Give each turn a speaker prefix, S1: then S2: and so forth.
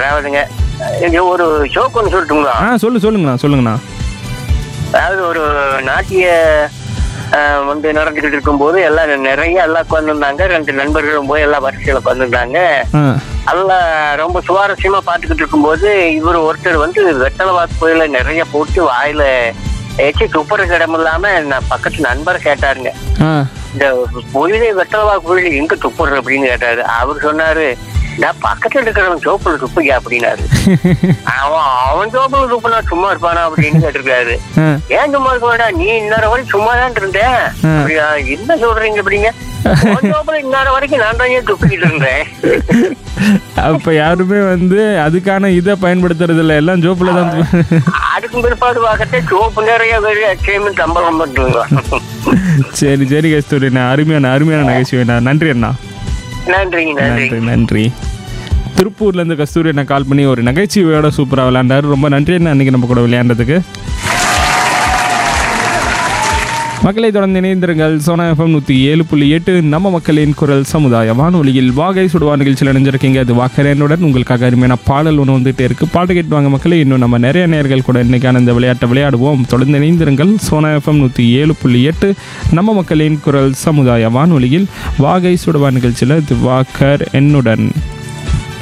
S1: அதாவதுங்க இங்க ஒரு ஷோக்கு ஒன்று சொல்லட்டுங்களா
S2: ஆ சொல்லு சொல்லுங்கண்ணா சொல்லுங்கண்ணா
S1: அதாவது ஒரு நாட்டிய அஹ், வந்து நடந்துகிட்டு இருக்கும்போது எல்லாம் நிறைய எல்லாம் உட்காந்துருந்தாங்க ரெண்டு நண்பர்களும் போய் எல்லாம் வரிசையில் உட்காந்துருந்தாங்க
S2: ஆ
S1: எல்லாம் ரொம்ப சுவாரஸ்யமா பார்த்துக்கிட்டு இருக்கும்போது இவர் ஒருத்தர் வந்து வெத்தலை வாக்கு கோயில நிறைய போட்டு வாயில ஏச்சு துப்புறக்கு இடம் இல்லாம நான் பக்கத்து நண்பரை கேட்டாருங்க
S2: ஆ
S1: இந்த கோயிலே வெத்தலவா கோயில் எங்க துப்புறது அப்படின்னு கேட்டாரு அவர் சொன்னாரு நான் பக்கத்துல இருக்கிறவன் சோப்புல துப்புங்க அப்படின்னாரு அவன் அவன் சோப்புல துப்புனா சும்மா இருப்பானா அப்படின்னு கேட்டிருக்காரு
S2: ஆ
S1: ஏன் சும்மா இருக்க வேண்டாம் நீ இந்நேரம் வரைக்கும் சும்மா தான் இருந்தேன்
S2: ஆ.
S1: அப்படியா என்ன சொல்றீங்க அப்படிங்க உன் சோப்புல இந்நேரம் வரைக்கும் நான் தான் ஏன் துப்பிக்கிட்டு இருந்தேன்
S2: அப்போ யாருமே வந்து அதுக்கான இதை பயன்படுத்துறது இல்லை எல்லாம் ஜோப்பில் தான்
S1: அதுக்கும் பிற்பாடு பார்க்கத்தே சோப்பு நிறைய பேர் அச்சயமும் சம்பளம் பண்ணுங்க
S2: சரி சரி கஸ்தூரி அண்ணா அருமையான அருமையான நகைச்சுவைண்ணா நன்றி அண்ணா
S1: நன்றிங்க நன்றி
S2: நன்றி நன்றி திருப்பூர்லேருந்து கஸ்தூரி அண்ணா கால் பண்ணி ஒரு நகைச்சுவையோட சூப்பராக விளையாண்டாரு ரொம்ப நன்றி அண்ணா அன்றைக்கி நம்ம கூட விளையாண்டதுக்கு மக்களை தொடர்ந்து இணைந்திருங்கள் சோனா எஃப்எம் நூற்றி ஏழு புள்ளி எட்டு நம்ம மக்களின் குரல் சமுதாய வானொலியில் வாகை சுடுவா நிகழ்ச்சியில் இணைஞ்சிருக்கீங்க அது வாக்கரேனுடன் உங்களுக்காக அருமையான பாடல் ஒன்று வந்துட்டே இருக்கு பாட்டு கேட்டு வாங்க மக்களே இன்னும் நம்ம நிறைய நேர்கள் கூட இன்னைக்கான இந்த விளையாட்டை விளையாடுவோம் தொடர்ந்து இணைந்திருங்கள் சோனா எஃப்எம் நூற்றி ஏழு புள்ளி எட்டு நம்ம மக்களின் குரல் சமுதாய வானொலியில் வாகை சுடுவா நிகழ்ச்சியில் இது வாக்கர் என்னுடன்